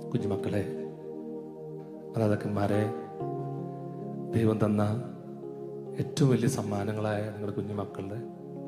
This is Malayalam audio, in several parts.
കുഞ്ഞുമക്കളെ മാതാപിതാക്കന്മാരെ ദൈവം തന്ന ഏറ്റവും വലിയ സമ്മാനങ്ങളായ നിങ്ങളുടെ കുഞ്ഞുമക്കളുടെ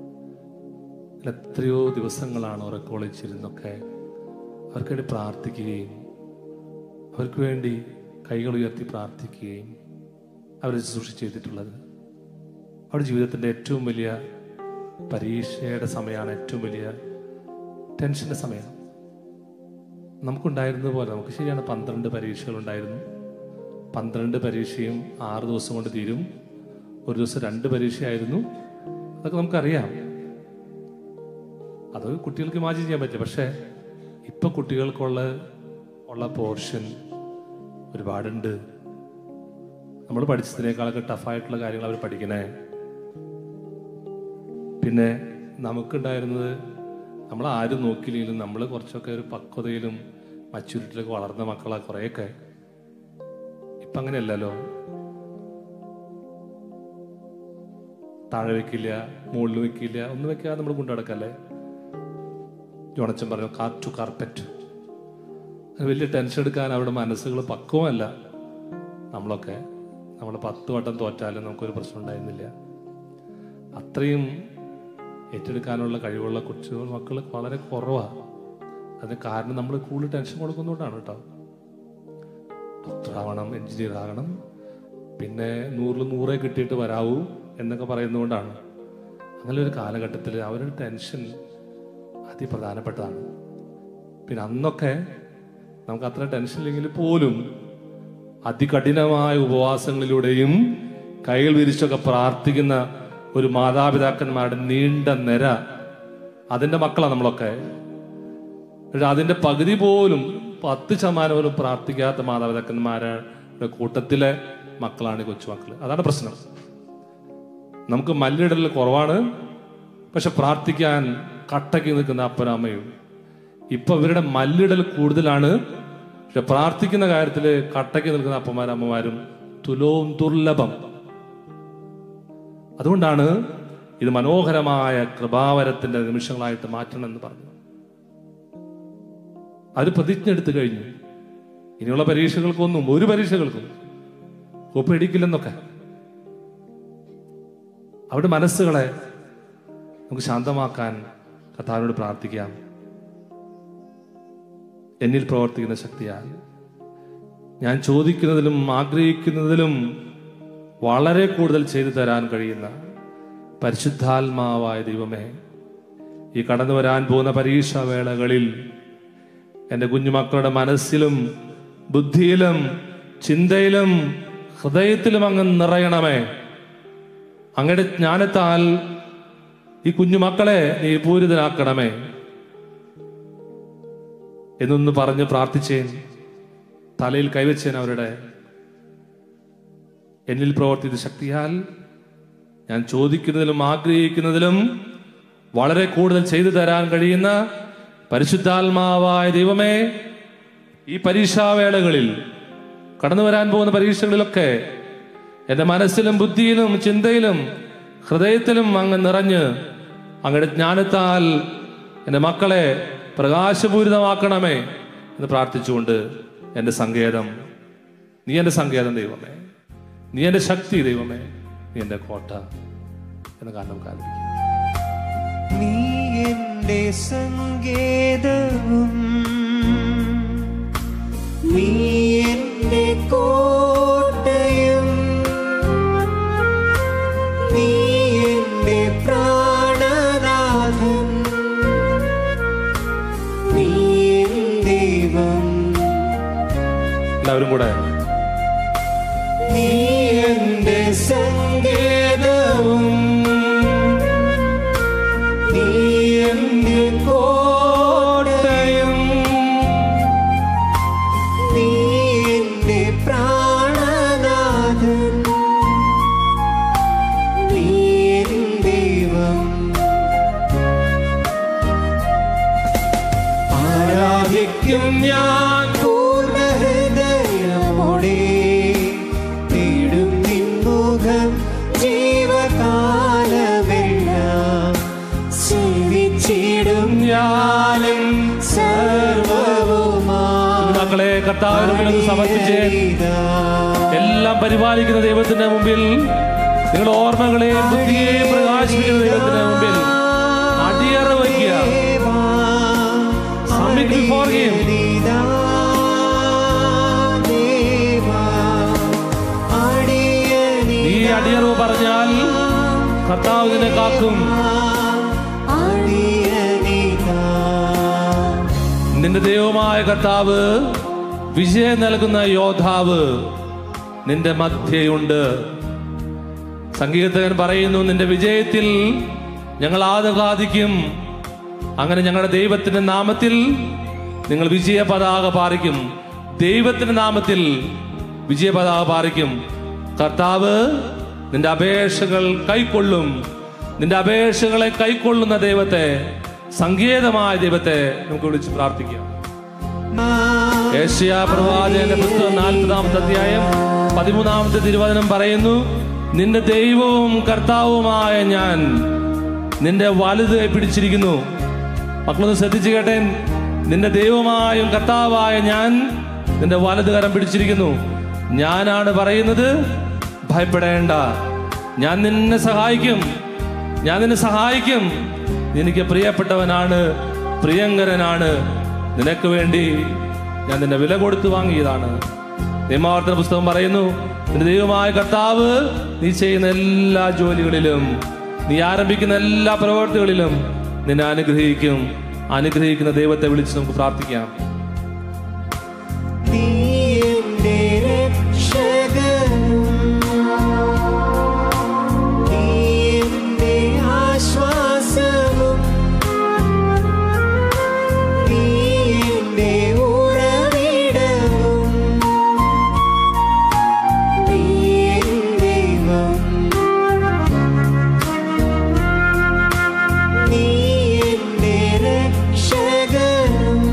എത്രയോ ദിവസങ്ങളാണ് ഉറക്കോളിച്ചിരുന്നൊക്കെ അവർക്ക് വേണ്ടി പ്രാർത്ഥിക്കുകയും അവർക്ക് വേണ്ടി കൈകൾ ഉയർത്തി പ്രാർത്ഥിക്കുകയും അവരെ ശുശ്രൂഷ ചെയ്തിട്ടുള്ളത് അവരുടെ ജീവിതത്തിൻ്റെ ഏറ്റവും വലിയ പരീക്ഷയുടെ സമയമാണ് ഏറ്റവും വലിയ ടെൻഷൻ്റെ സമയം നമുക്കുണ്ടായിരുന്നത് പോലെ നമുക്ക് ശരിയാണ് പന്ത്രണ്ട് പരീക്ഷകളുണ്ടായിരുന്നു പന്ത്രണ്ട് പരീക്ഷയും ആറ് ദിവസം കൊണ്ട് തീരും ഒരു ദിവസം രണ്ട് പരീക്ഷയായിരുന്നു അതൊക്കെ നമുക്കറിയാം അത് കുട്ടികൾക്ക് ഇമാജിൻ ചെയ്യാൻ പറ്റില്ല പക്ഷേ ഇപ്പൊ കുട്ടികൾക്കുള്ള ഉള്ള പോർഷൻ ഒരുപാടുണ്ട് നമ്മൾ പഠിച്ചതിനേക്കാളൊക്കെ ടഫായിട്ടുള്ള കാര്യങ്ങൾ അവർ പഠിക്കണേ പിന്നെ നമുക്കുണ്ടായിരുന്നത് നമ്മൾ ആരും നോക്കിയില്ലെങ്കിലും നമ്മൾ കുറച്ചൊക്കെ ഒരു പക്വതയിലും മച്ചൂരിറ്റിലൊക്കെ വളർന്ന മക്കളാ കുറേയൊക്കെ ഇപ്പം അങ്ങനെയല്ലല്ലോ താഴെ വെക്കില്ല മുകളിൽ വെക്കില്ല ഒന്നും വെക്കാതെ നമ്മൾ കൊണ്ടുനടക്കല്ലേ ജോണച്ചൻ പറഞ്ഞു കാർ ടു കാർപ്പറ്റ് വലിയ ടെൻഷൻ എടുക്കാൻ അവിടെ മനസ്സുകൾ പക്വമല്ല നമ്മളൊക്കെ നമ്മൾ പത്ത് വട്ടം തോറ്റാലും നമുക്കൊരു പ്രശ്നം ഉണ്ടായിരുന്നില്ല അത്രയും ഏറ്റെടുക്കാനുള്ള കഴിവുള്ള കൊച്ചു മക്കൾ വളരെ കുറവാണ് അതിന് കാരണം നമ്മൾ കൂടുതൽ ടെൻഷൻ കൊടുക്കുന്നതുകൊണ്ടാണ് കേട്ടോ ഡോക്ടർ ആവണം എഞ്ചിനീയർ ആകണം പിന്നെ നൂറിൽ നൂറേ കിട്ടിയിട്ട് വരാവൂ എന്നൊക്കെ പറയുന്നതുകൊണ്ടാണ് അങ്ങനെ ഒരു കാലഘട്ടത്തിൽ അവരുടെ ടെൻഷൻ അതിപ്രധാനപ്പെട്ടതാണ് പിന്നെ അന്നൊക്കെ നമുക്ക് അത്ര ടെൻഷൻ ഇല്ലെങ്കിൽ പോലും അതികഠിനമായ ഉപവാസങ്ങളിലൂടെയും കൈകൾ വിരിച്ചൊക്കെ പ്രാർത്ഥിക്കുന്ന ഒരു മാതാപിതാക്കന്മാരുടെ നീണ്ട നിര അതിന്റെ മക്കളാണ് നമ്മളൊക്കെ പക്ഷെ അതിന്റെ പകുതി പോലും പത്ത് ശതമാനം പോലും പ്രാർത്ഥിക്കാത്ത മാതാപിതാക്കന്മാരുടെ കൂട്ടത്തിലെ മക്കളാണ് ഈ കൊച്ചുമക്കൾ അതാണ് പ്രശ്നം നമുക്ക് മല്ലിടൽ കുറവാണ് പക്ഷെ പ്രാർത്ഥിക്കാൻ കട്ടയ്ക്ക് നിൽക്കുന്ന അപ്പനും അമ്മയും ഇപ്പൊ ഇവരുടെ മല്ലിടൽ കൂടുതലാണ് പക്ഷെ പ്രാർത്ഥിക്കുന്ന കാര്യത്തിൽ കട്ടയ്ക്ക് നിൽക്കുന്ന അപ്പന്മാരും അമ്മമാരും തുലവും ദുർലഭം അതുകൊണ്ടാണ് ഇത് മനോഹരമായ കൃപാവരത്തിന്റെ നിമിഷങ്ങളായിട്ട് മാറ്റണം എന്ന് പറഞ്ഞു അത് പ്രതിജ്ഞ എടുത്തു കഴിഞ്ഞു ഇനിയുള്ള പരീക്ഷകൾക്കൊന്നും ഒരു പരീക്ഷകൾക്കും ഒപ്പിടിക്കില്ലെന്നൊക്കെ അവരുടെ മനസ്സുകളെ നമുക്ക് ശാന്തമാക്കാൻ കർത്താവിനോട് പ്രാർത്ഥിക്കാം എന്നിൽ പ്രവർത്തിക്കുന്ന ശക്തിയാൽ ഞാൻ ചോദിക്കുന്നതിലും ആഗ്രഹിക്കുന്നതിലും വളരെ കൂടുതൽ ചെയ്തു തരാൻ കഴിയുന്ന പരിശുദ്ധാത്മാവായ ദൈവമേ ഈ കടന്നു വരാൻ പോകുന്ന പരീക്ഷാ വേളകളിൽ എൻ്റെ കുഞ്ഞുമക്കളുടെ മനസ്സിലും ബുദ്ധിയിലും ചിന്തയിലും ഹൃദയത്തിലും അങ്ങ് നിറയണമേ അങ്ങയുടെ ജ്ഞാനത്താൽ ഈ കുഞ്ഞുമക്കളെ നീ പൂരിതനാക്കണമേ എന്നൊന്ന് പറഞ്ഞ് പ്രാർത്ഥിച്ചേൻ തലയിൽ കൈവച്ചേൻ അവരുടെ എന്നിൽ പ്രവർത്തിച്ച ശക്തിയാൽ ഞാൻ ചോദിക്കുന്നതിലും ആഗ്രഹിക്കുന്നതിലും വളരെ കൂടുതൽ ചെയ്തു തരാൻ കഴിയുന്ന പരിശുദ്ധാത്മാവായ ദൈവമേ ഈ പരീക്ഷാവേളകളിൽ കടന്നു വരാൻ പോകുന്ന പരീക്ഷകളിലൊക്കെ എൻ്റെ മനസ്സിലും ബുദ്ധിയിലും ചിന്തയിലും ഹൃദയത്തിലും അങ്ങ് നിറഞ്ഞ് അങ്ങയുടെ ജ്ഞാനത്താൽ എൻ്റെ മക്കളെ പ്രകാശപൂരിതമാക്കണമേ എന്ന് പ്രാർത്ഥിച്ചുകൊണ്ട് എൻ്റെ സങ്കേതം നീ എൻ്റെ സങ്കേതം ദൈവമേ നീ എൻ്റെ ശക്തി ദൈവമേ നീ എൻ്റെ കോട്ട എന്ന് കാരണം കാലം നീ എന്റെ സങ്കേതവും നീ എന്റെ കോട്ടയും നീ എന്റെ പ്രാണനാഥൻ നീ എൻ ദൈവം എല്ലാവരും കൂടെ നീ എന്റെ സങ്കേതവും നീ എന്റെ കോട്ടയും നീ എന്റെ പ്രാണനാഥൻ നീ എൻ ദൈവം ആരാധിക്കും ഞാൻ പൂർണ്ണ ഹൃദയമോടെ തേടും നിൻമുഖം ജീവകാലമെല്ലാം സേവിച്ചിടും ഞാനും സർവവുമാ കുഞ്ഞുമക്കളെ കർത്താവിന് മുമ്പിൽ ഒന്ന് സമർപ്പിച്ച് എല്ലാം പരിപാലിക്കുന്ന ദൈവത്തിന്റെ മുമ്പിൽ നിങ്ങളുടെ ഓർമ്മകളെയും ബുദ്ധിയെയും പ്രകാശിപ്പിക്കുന്ന ദൈവത്തിന്റെ മുമ്പിൽ അടിയറ വയ്ക്കുക Submit before him. ഈ അടിയറവ് പറഞ്ഞാൽ കർത്താവ് നിന്നെ കാക്കും നിന്റെ ദൈവമായ കർത്താവ് വിജയം നൽകുന്ന യോദ്ധാവ് നിന്റെ മധ്യയുണ്ട് സംഗീതകൻ പറയുന്നു നിന്റെ വിജയത്തിൽ ഞങ്ങൾ ആദകാദിക്കും അങ്ങനെ ഞങ്ങളുടെ ദൈവത്തിന്റെ നാമത്തിൽ നിങ്ങൾ വിജയ പതാക പാറിക്കും ദൈവത്തിന്റെ നാമത്തിൽ വിജയ പതാക പാറിക്കും കർത്താവ് നിന്റെ അപേക്ഷകൾ കൈക്കൊള്ളും നിന്റെ അപേക്ഷകളെ കൈക്കൊള്ളുന്ന ദൈവത്തെ സങ്കേതമായ ദൈവത്തെ നമുക്ക് വിളിച്ച് പ്രാർത്ഥിക്കാം ഏഷ്യ പ്രവാചകന്റെ പുസ്തകം നാൽപ്പതാമത്തെ അധ്യായം പതിമൂന്നാമത്തെ തിരുവചനം പറയുന്നു നിന്റെ ദൈവവും കർത്താവുമായ ഞാൻ നിന്റെ വലുത് പിടിച്ചിരിക്കുന്നു മക്കളൊന്ന് ശ്രദ്ധിച്ചു കേട്ടെ നിന്റെ ദൈവമായും കർത്താവായ ഞാൻ നിന്റെ വലത് കരം പിടിച്ചിരിക്കുന്നു ഞാനാണ് പറയുന്നത് ഭയപ്പെടേണ്ട ഞാൻ നിന്നെ സഹായിക്കും ഞാൻ നിന്നെ സഹായിക്കും നിനക്ക് പ്രിയപ്പെട്ടവനാണ് പ്രിയങ്കരനാണ് നിനക്ക് വേണ്ടി ഞാൻ നിന്നെ വില കൊടുത്ത് വാങ്ങിയതാണ് നിയമാവർത്തന പുസ്തകം പറയുന്നു നിന്റെ ദൈവമായ കർത്താവ് നീ ചെയ്യുന്ന എല്ലാ ജോലികളിലും നീ ആരംഭിക്കുന്ന എല്ലാ പ്രവർത്തികളിലും നിന്നെ അനുഗ്രഹിക്കും അനുഗ്രഹിക്കുന്ന ദൈവത്തെ വിളിച്ച് നമുക്ക് പ്രാർത്ഥിക്കാം ആശ്വാസവും നീ എന്റെ ഉറവിടവും നീ എൻ ദൈവം നീ എന്റെ രക്ഷകനും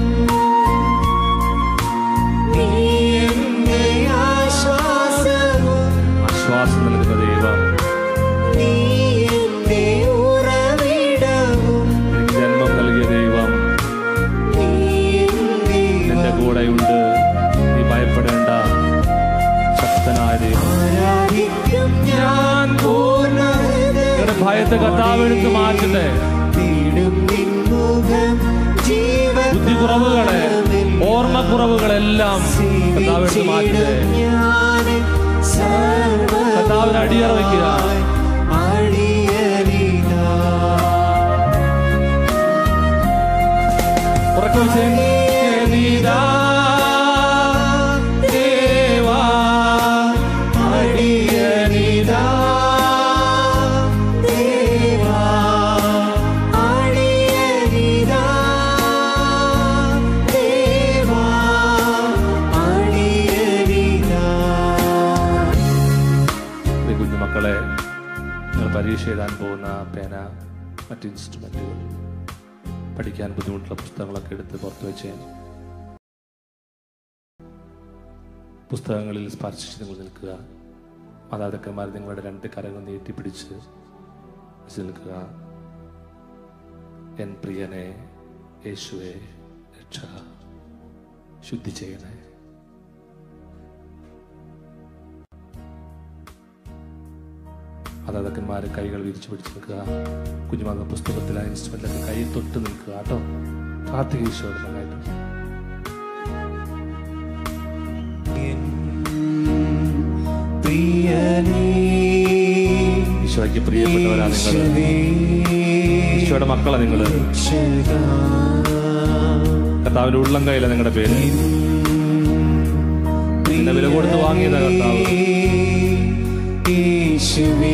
നീ എന്റെ ആശ്വാസവും ആശ്വാസം നൽകുന്ന ദൈവം നീ എന്റെ ഉറവിടവും എനിക്ക് ജന്മം നൽകിയ ദൈവം നീ എൻ നിന്റെ ദൈവം കൂടെയുണ്ട് നീ ഭയപ്പെടേണ്ട ശക്തനായ ദൈവം ആരാധിക്കും ഞാൻ പൂർണ്ണ നിങ്ങളുടെ ഭയത്തെ കർത്താവ് എടുത്ത് മാറ്റട്ടെ തേടും നിൻമുഖം ജീവൻ ബുദ്ധി കുറവുകളെ ഓർമ്മക്കുറവുകളെല്ലാം കർത്താവ് എടുത്ത് മാറ്റട്ടെ കർത്താവിന് അടിയറ വയ്ക്കുക ഉറക്കെ വിളിച്ചേ. നീതാ ദേവാ അടിയനിതാ ദേവാ അടിയനിതാ ദേവാ അടിയനിതാ പ്രിയ കുഞ്ഞുമക്കളെ നിങ്ങൾ പരീക്ഷ എഴുതാൻ പോകുന്ന പേന മറ്റ് ഇൻസ്ട്രുമെന്റുകൾ പഠിക്കാൻ ബുദ്ധിമുട്ടുള്ള പുസ്തകങ്ങളൊക്കെ എടുത്ത് പുറത്തു വെച്ച് പുസ്തകങ്ങളിൽ സ്പർശിച്ച് നിങ്ങൾ നിൽക്കുക മാതാപിതാക്കന്മാർ നിങ്ങളുടെ രണ്ട് കരങ്ങൾ നീട്ടിപ്പിടിച്ച് വെച്ച് നിൽക്കുക എൻ പ്രിയനെ യേശുവെ രക്ഷക ശുദ്ധി ചെയ്യണേ മാതാപിതാക്കന്മാർ കൈകൾ വിരിച്ചു പിടിച്ച് നിൽക്കുക കുഞ്ഞുമാത പുസ്തകത്തിലെ ഇൻസ്ട്രുമെന്റിലൊക്കെ കൈ തൊട്ട് നിൽക്കുക കേട്ടോ പ്രാർത്ഥിക ഈശോയോട് നന്നായിട്ട് പ്രിയനേ ഈശോയ്ക്ക് പ്രിയപ്പെട്ടവരാ നിങ്ങൾ ഈശോയുടെ മക്കളാ നിങ്ങൾ രക്ഷകാ കർത്താവിന്റെ ഉള്ളം കയ്യില നിങ്ങളുടെ പേര് നിന്നെ വില കൊടുത്ത് വാങ്ങിയതാ കർത്താവ് യേശുവേ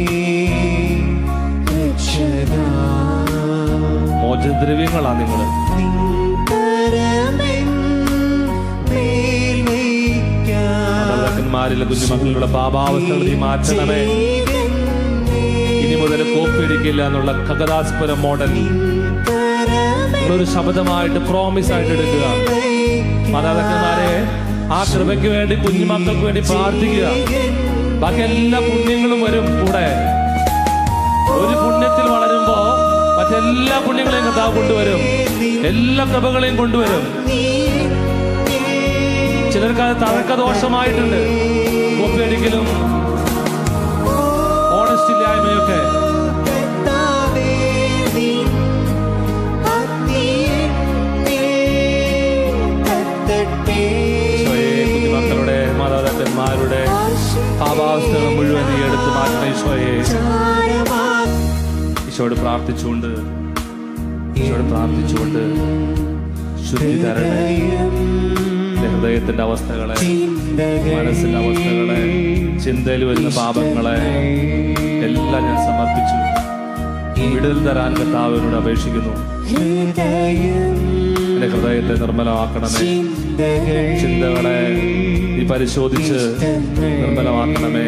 രക്ഷകാ മോചദ്രവ്യങ്ങളാ നിങ്ങൾ നിൻകരമെൻ മേൽ വയ്ക്കാം. മാതാപിതാക്കന്മാരിലെ കുഞ്ഞുമക്കളുടെ പാപാവസ്ഥകൾ നീ മാറ്റണമേ ഇനി മുതൽ കോപ്പിയടിക്കില്ല എന്നുള്ള ഖഗദാസ്പുര മോഡൽ നിങ്ങളൊരു ശബ്ദമായിട്ട് പ്രോമിസ് ആയിട്ട് എടുക്കുക മാതാപിതാക്കന്മാരെ ആ കൃപയ്ക്ക് വേണ്ടി കുഞ്ഞുമക്കൾക്ക് വേണ്ടി പ്രാർത്ഥിക്കുക ബാക്കി എല്ലാ പുണ്യങ്ങളും വരും കൂടെ ഒരു പുണ്യത്തിൽ വളരുമ്പോ മറ്റെല്ലാ പുണ്യങ്ങളെയും കർത്താവ് കൊണ്ടുവരും എല്ലാ കൃപകളെയും കൊണ്ടുവരും നീ ചിലർക്ക് അത് തഴക്കദോഷമായിട്ടുണ്ട് ഒപ്പയടിക്കലും ഓണസ്റ്റ് ഇല്ലായ്മയൊക്കെ കർത്താവേ, നിൻ അഗ്നിയെന്നിൽ കത്തട്ടെ. ഈശോയെ കുഞ്ഞുമക്കളുടെ മാതാപിതാക്കന്മാരുടെ പാപാവസ്ഥകൾ മുഴുവൻ നീ എടുത്ത് മാറ്റണ ഈശോയെ ചാരമാ ഈശോയോട് പ്രാർത്ഥിച്ചുകൊണ്ട് ഈശോയോട് പ്രാർത്ഥിച്ചുകൊണ്ട് ശുദ്ധി തരണേ നിന്റെ ഹൃദയത്തിന്റെ അവസ്ഥകളെ മനസ്സിന്റെ അവസ്ഥകളെ ചിന്തയിൽ വരുന്ന പാപങ്ങളെ എല്ലാം ഞാൻ സമർപ്പിച്ചു വിടുതൽ തരാൻ കർത്താവിനോട് അപേക്ഷിക്കുന്നു ഹൃദയം എന്റെ ഹൃദയത്തെ നിർമ്മലമാക്കണമേ ചിന്തകൾ ചിന്തകളെ നീ പരിശോധിച്ച് നിർമ്മലമാക്കണമേ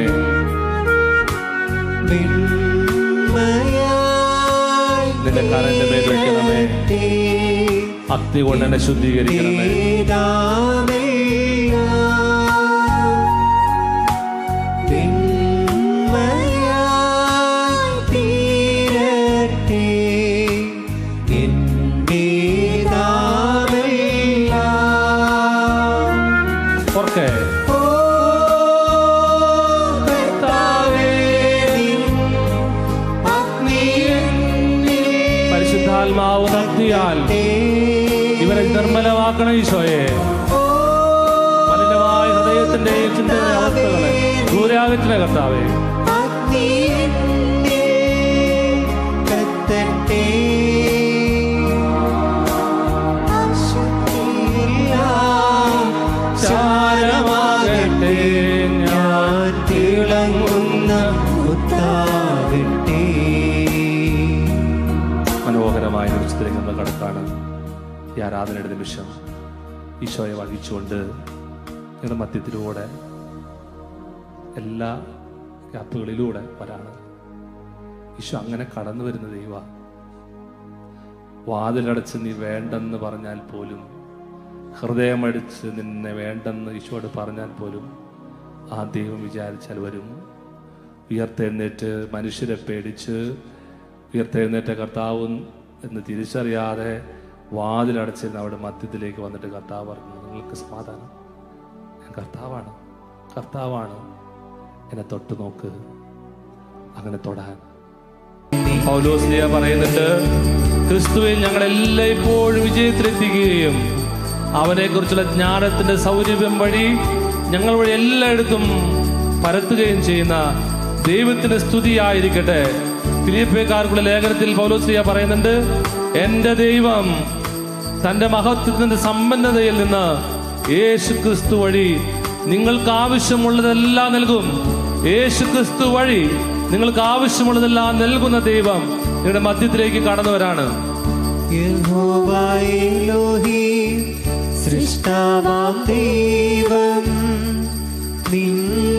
വെണ്മയായി നിന്റെ കരന്റെ മേൽ വെക്കണമേ അഗ്നി കൊണ്ട് എന്നെ ശുദ്ധീകരിക്കണമേ ഓർക്കെ പരിശുദ്ധാത്മാവ് ഭക്തിയാൽ ഇവരെ നിർമ്മലമാക്കണം ഈശോയെ മലിനമായ ഹൃദയത്തിന്റെയും ചിന്തയുടെ അവസ്ഥകളെ ദൂരാകറ്റിലെ കർത്താവേ കത്തട്ടെ ചാരമാകട്ടെ ഞാൻ തിളങ്ങുന്ന മുത്താകട്ടെ മനോഹരമായ നിമിഷത്തിലേക്ക് നമ്മൾ കടക്കാണ് ഈ ആരാധനയുടെ നിമിഷം ഈശോയെ വഹിച്ചുകൊണ്ട് നിങ്ങളുടെ മധ്യത്തിലൂടെ എല്ലാ ഗ്യാപ്പുകളിലൂടെ വരാണ് ഈശോ അങ്ങനെ കടന്നു വരുന്ന ദൈവ വാതിലടച്ച് നീ വേണ്ടെന്ന് പറഞ്ഞാൽ പോലും ഹൃദയമടിച്ച് നിന്നെ വേണ്ടെന്ന് ഈശോയോട് പറഞ്ഞാൽ പോലും ആ ദൈവം വിചാരിച്ചാൽ വരും ഉയർത്തെഴുന്നേറ്റ് മനുഷ്യരെ പേടിച്ച് ഉയർത്തെഴുന്നേറ്റ കർത്താവ് എന്ന് തിരിച്ചറിയാതെ വാതിലടച്ചിരുന്ന് അവിടെ മധ്യത്തിലേക്ക് വന്നിട്ട് കർത്താവ് പറഞ്ഞു നിങ്ങൾക്ക് സമാധാനം ഞാൻ കർത്താവാണ് കർത്താവാണ് എന്നെ തൊട്ട് നോക്ക് അങ്ങനെ തൊടാൻ പൗലോസ്ലിയ പറയുന്നുണ്ട് ക്രിസ്തുവിൽ ഞങ്ങൾ എല്ലായ്പ്പോഴും വിജയത്തിലെത്തിക്കുകയും അവനെ കുറിച്ചുള്ള ജ്ഞാനത്തിന്റെ സൗരഭ്യം വഴി ഞങ്ങൾ വഴി എല്ലായിടത്തും പരത്തുകയും ചെയ്യുന്ന ദൈവത്തിന്റെ സ്തുതിയായിരിക്കട്ടെ ഫിലിപ്പേക്കാർക്കുള്ള ലേഖനത്തിൽ പൗലോസ്ലിയ പറയുന്നുണ്ട് എന്റെ ദൈവം തന്റെ മഹത്വത്തിന്റെ സമ്പന്നതയിൽ നിന്ന് യേശു ക്രിസ്തു വഴി നിങ്ങൾക്ക് ആവശ്യമുള്ളതെല്ലാം നൽകും യേശു ക്രിസ്തു വഴി നിങ്ങൾക്ക് ആവശ്യമുള്ളതെല്ലാം നൽകുന്ന ദൈവം നിങ്ങളുടെ മധ്യത്തിലേക്ക് കടന്നവരാണ് യഹോവയിലോഹി സൃഷ്ടാവാം ദൈവം നിൻ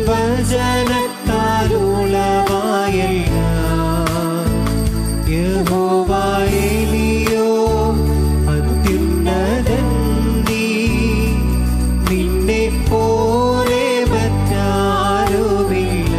വചനത്താലുളവായെല്ലാം യഹോവയിലിയോ അത്യുന്നതൻ നീ നിന്നെ പോലെ മറ്റാരുമില്ല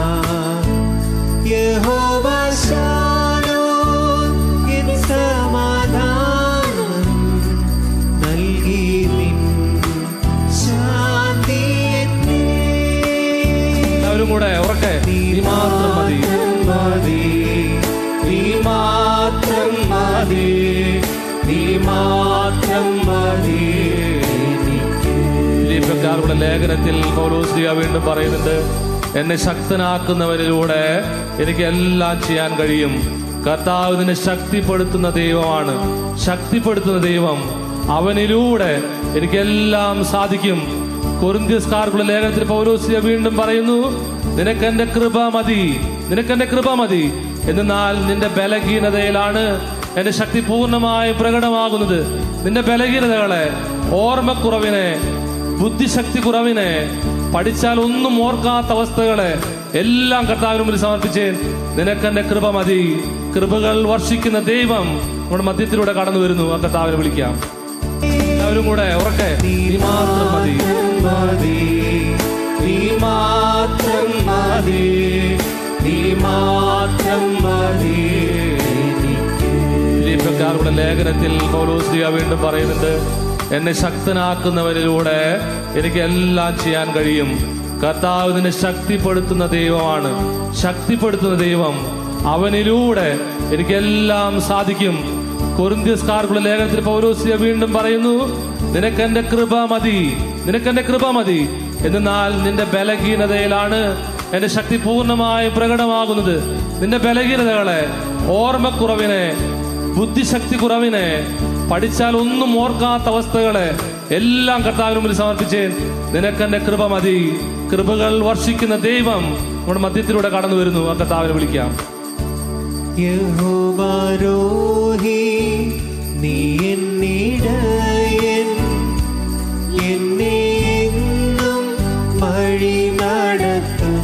യഹോവ ശാലോ എൻ സമാധാനം നൽകി നിൻ ശാന്തി എന്നെ. എല്ലാവരും കൂടെ ഉറക്കെ നീ മാത്രം മതി മതി നീ മാത്രം മതി നീ മാത്രം മതി എനിക്ക് ഫിലിപ്പക്കാരുടെ ലേഖനത്തിൽ പൗലോസ്ലിയ വീണ്ടും പറയുന്നുണ്ട് എന്നെ ശക്തനാക്കുന്നവരിലൂടെ എനിക്ക് എല്ലാം ചെയ്യാൻ കഴിയും കർത്താവ് നിന്നെ ശക്തിപ്പെടുത്തുന്ന ദൈവമാണ് ശക്തിപ്പെടുത്തുന്ന ദൈവം അവനിലൂടെ എനിക്കെല്ലാം സാധിക്കും കൊറിന്ത്യസ്കാർക്കുള്ള ലേഖനത്തിൽ പൗലോസ്ലിയ വീണ്ടും പറയുന്നു നിനക്ക് എന്റെ കൃപ മതി നിനക്ക് എന്റെ കൃപ മതി എന്നാൽ നിന്റെ ബലഹീനതയിലാണ് എന്റെ ശക്തി പൂർണ്ണമായി പ്രകടമാകുന്നത് നിന്റെ ബലഹീനതകളെ ഓർമ്മക്കുറവിനെ ബുദ്ധിശക്തി കുറവിനെ പഠിച്ചാൽ ഒന്നും ഓർക്കാത്ത അവസ്ഥകളെ എല്ലാം കർത്താവിന് മുമ്പിൽ സമർപ്പിച്ച് നിനക്ക് എന്റെ കൃപ മതി കൃപകൾ വർഷിക്കുന്ന ദൈവം നമ്മുടെ മധ്യത്തിലൂടെ കടന്നു വരുന്നു ആ കർത്താവിനെ വിളിക്കാം എല്ലാവരും കൂടെ ഉറക്കെ നീ മാത്രം മതി മതി നീ മാത്രം മതി നീ മാത്രം മതി എനിക്ക് ഫിലിപ്പക്കാരുടെ ലേഖനത്തിൽ പൗലോസ്ലിയ വീണ്ടും പറയുന്നുണ്ട് എന്നെ ശക്തനാക്കുന്നവരിലൂടെ എനിക്ക് എല്ലാം ചെയ്യാൻ കഴിയും കർത്താവ് ഇതിനെ ശക്തിപ്പെടുത്തുന്ന ദൈവമാണ് ശക്തിപ്പെടുത്തുന്ന ദൈവം അവനിലൂടെ എനിക്കെല്ലാം സാധിക്കും കൊറിന്ത്യസ്കാർക്കുള്ള ലേഖനത്തിൽ പൗരോസിയ വീണ്ടും പറയുന്നു നിനക്കെന്റെ കൃപ മതി നിനക്കെന്റെ കൃപ മതി എന്നാൽ നിന്റെ ബലഹീനതയിലാണ് എന്റെ ശക്തി പൂർണ്ണമായും പ്രകടമാകുന്നത് നിന്റെ ബലഹീനതകളെ ഓർമ്മക്കുറവിനെ ബുദ്ധിശക്തി കുറവിനെ പഠിച്ചാൽ ഒന്നും ഓർക്കാത്ത അവസ്ഥകളെ എല്ലാം കർത്താവിന് മുമ്പിൽ സമർപ്പിച്ച് നിനക്കെന്റെ കൃപ മതി കൃപകൾ വർഷിക്കുന്ന ദൈവം നമ്മുടെ മധ്യത്തിലൂടെ കടന്നു വരുന്നു ആ കർത്താവിനെ വിളിക്കാം യഹോവാരോഹി നീ എന്നിടയൻ എന്നെ എന്നും വഴി നടത്തും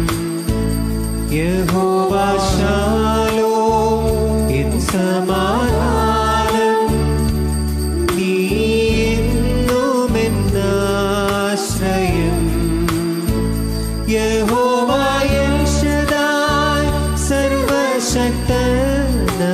യഹോവാശാലോ എൻ സമാധാനം നീ എന്നും എന്നാശ്രയം യഹോവായൻ ശദായ് സർവശക്തനാ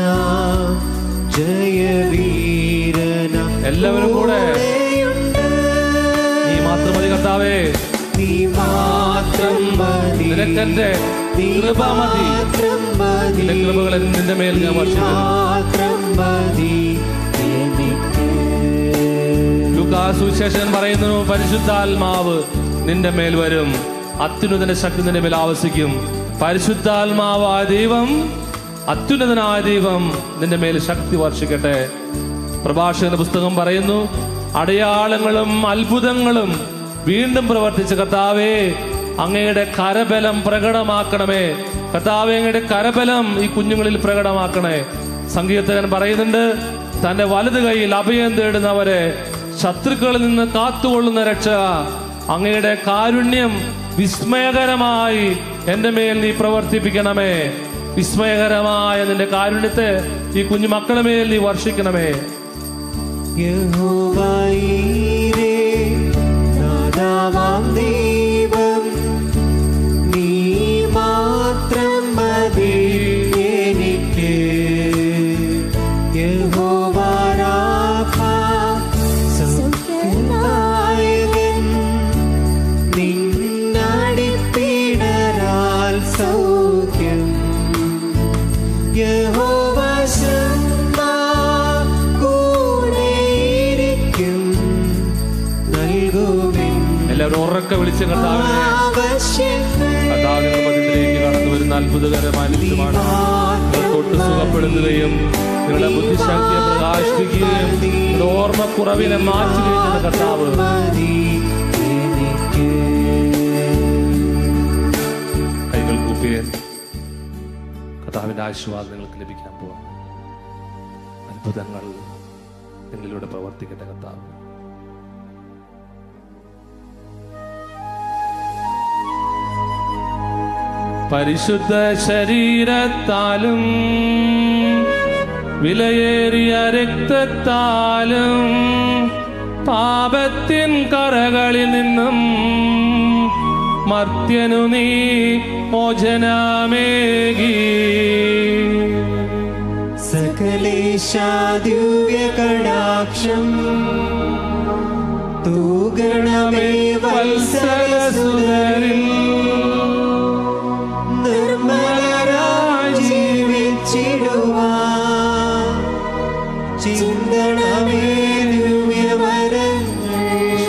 ജയവീരന എല്ലാവരും കൂടെ. കൂടെയുണ്ട്. നീ മാത്രം മതി കർത്താവേ നീ മാത്രം മതി നിനക്കെന്റെ നീ കൃപ മതി മാത്രം മതി നിന്റെ കൃപകൾ നിന്റെ മേൽ ഞാൻ നീ വർഷിക്കുന്നു മാത്രം മതി എനിക്ക് ലൂക്കാസ് സുവിശേഷൻ പറയുന്നു പരിശുദ്ധാത്മാവ് നിന്റെ മേൽ വരും അത്യുന്നതന്റെ ശക്തി നിന്റെ മേൽ ആവസിക്കും പരിശുദ്ധാത്മാവായ ദൈവം അത്യുന്നതനായ ദൈവം നിന്റെ മേൽ ശക്തി വർഷിക്കട്ടെ പ്രഭാഷകന്റെ പുസ്തകം പറയുന്നു അടയാളങ്ങളും അത്ഭുതങ്ങളും വീണ്ടും പ്രവർത്തിച്ച കർത്താവേ അങ്ങയുടെ കരബലം പ്രകടമാക്കണമേ കർത്താവേ അങ്ങയുടെ കരബലം ഈ കുഞ്ഞുങ്ങളിൽ പ്രകടമാക്കണേ സംഗീതകൻ പറയുന്നുണ്ട് തന്റെ വലത് കൈയിൽ അഭയം തേടുന്നവരെ ശത്രുക്കളിൽ നിന്ന് കാത്തുകൊള്ളുന്ന രക്ഷ അങ്ങയുടെ കാരുണ്യം വിസ്മയകരമായി എന്റെ മേൽ നീ പ്രവർത്തിപ്പിക്കണമേ വിസ്മയകരമായ നിന്റെ കാരുണ്യത്തെ ഈ കുഞ്ഞു മക്കളുടെ മേൽ നീ വർഷിക്കണമേ യഹോവയീരേ, നാഥാവാം ദൈവം, നീ മാത്രം മതി എനിക്ക്. യഹോവ രാഫ, സൗഖ്യദായകൻ, നിന്നടിപ്പിടരാൽ സൗഖ്യം യഹോവ ശമ്മാ കൂടെയിരിക്കും നൽകുമെൻ എല്ലാവരും ഉറക്കെ വിളിച്ച കർത്താവിനെ ആവശ്യങ്ങൾ കർത്താവിന്റെ പദത്തിലേക്ക് കടന്നു വരുന്ന അത്ഭുതകരമായ നിമിഷമാണ് നിങ്ങൾ തൊട്ട് സുഖപ്പെടുത്തുകയും നിങ്ങളുടെ ബുദ്ധിശക്തിയെ പ്രകാശിപ്പിക്കുകയും നിങ്ങളുടെ ഓർമ്മക്കുറവിനെ മാറ്റുകയും ചെയ്യുന്ന കർത്താവ് മതി എനിക്ക് കൈകൾ കൂപ്പിയൻ കർത്താവിന്റെ ആശീർവാദം നിങ്ങൾക്ക് ലഭിക്കാൻ പോവാം അത്ഭുതങ്ങൾ നിങ്ങളിലൂടെ പ്രവർത്തിക്കട്ടെ കർത്താവ് പരിശുദ്ധ ശരീരത്താലും വിലയേറിയ രക്തത്താലും പാപത്തിൻ കറകളിൽ നിന്നും മർത്യനു നീ മോചനമേകി സകലേശാദിവ്യ കടാക്ഷം തൂഗണമേ വത്സലസുതരിൽ നിർമ്മലരായി ജീവിച്ചിടുവാൻ ചിന്തണമേ ദിവ്യവരങ്ങൾ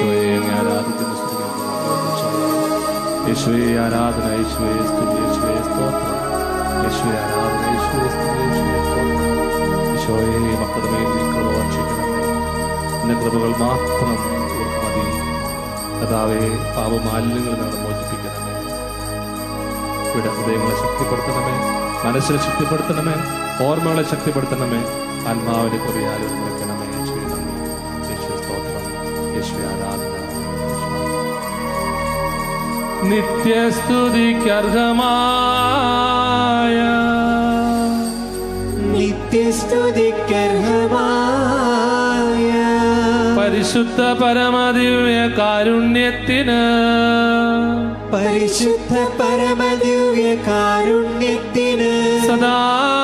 യേശുവേ ആരാധന യേശുവേ സ്തുതി യേശുവേ സ്തോത്രം യേശുവേ ആരാധന യേശുവേ സ്തുതി യേശുവേ സ്തോത്രം യേശുവേ മക്കളുടെ മേൽ നീ കൃപ വർഷിക്കണമേ നിന്റെ കൃപകൾ മാത്രം ഇവർക്ക് മതി കഥാവെ പാപമാലിന്യങ്ങളിൽ നിന്ന് മോചിപ്പിക്കണമേ ഇവിടെ ഹൃദയങ്ങളെ ശക്തിപ്പെടുത്തണമേ മനസ്സിനെ ശക്തിപ്പെടുത്തണമേ ഓർമ്മകളെ ശക്തിപ്പെടുത്തണമേ ആത്മാവിനെ കുറിയാലും നിൽക്കണമേ യേശുവേ നന്ദി യേശുവേ സ്തോത്രം യേശുവേ ആരാധന നിത്യസ്തുതിക്കർഹമായ നിത്യസ്തുതിക്കർഹമായ പരിശുദ്ധ പരമദിവ്യ കാരുണ്യത്തിന് പരിശുദ്ധ പരമദിവ്യ കാരുണ്യത്തിന്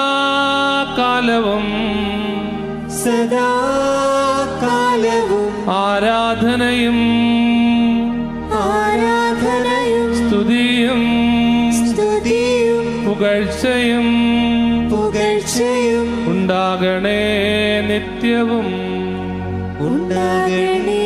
സദാകാലവും സദാകാലവും ആരാധനയും ആരാധനയും സ്തുതിയും സ്തുതിയും പുകഴ്ചയും പുകഴ്ചയും ഉണ്ടാകണേ നിത്യവും ഉണ്ടാകണേ